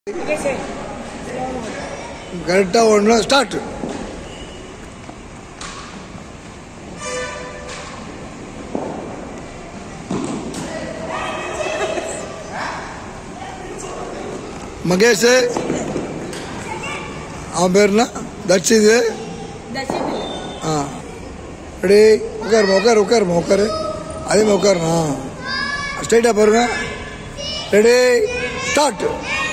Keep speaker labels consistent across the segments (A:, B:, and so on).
A: கரெக்டாக ஒன்று ஸ்டார்ட் மகேஷ் அவன் பேர் என்ன தட்சிது ஆ ரெடி உட்காருமா உட்காரு உட்காருமா உட்காரு அதே மாதிரி உட்காருண்ணா ஸ்ட்ரைட்டாக பாருங்க ரெடி ஸ்டார்ட்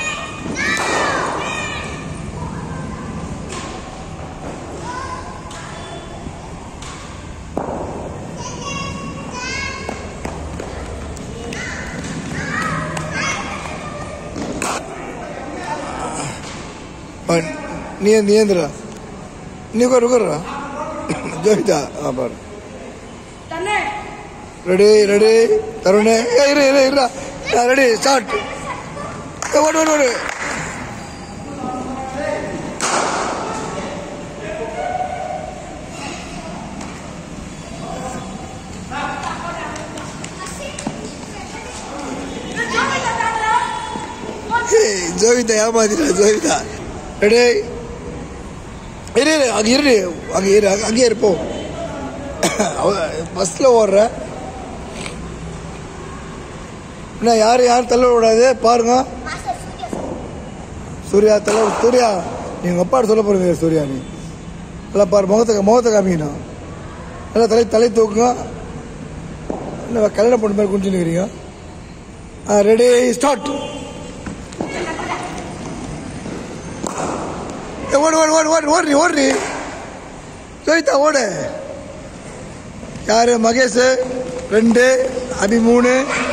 A: நீ நீ ஏந்திரா நீ உட்காரு உட்காருடா ஜோவிதா ஆ பாரு ரெடி ரெடி தருணே ஏ இரு இரு இருடா ரெடி ஸ்டார்ட் ஓடு ஓடு ஓடு ஏய், ஜோவிதா ஏமாத்திடா ஜோவிதா ரெடி இரு இரு அங்கே இரு அங்கே இரு அங்க- அங்கேயே இருப்போம் பஸ்ஸில் ஓடுற என்ன யார் யாரும் தள்ள விடாது பாருங்க சூர்யா தள்ள சூர்யா நீ உங்கள் அப்பா சொல்ல போறீங்க சூர்யா நீ நல்லா பாரு முகத்தை முகத்தை காமிக்கணும் நல்லா தலை தலை தூக்குங்க என்ன கல்யாணம் பண்ண மாதிரி குஞ்சு நிற்கிறீங்க ஆ ரெடி ஸ்டார்ட் ஓடு ஓடு ஓடு ஓடு ஓடுறி ஓடுறி ஜோயிதா ஓடு யாரு மகேஷ் ரெண்டு அபி மூணு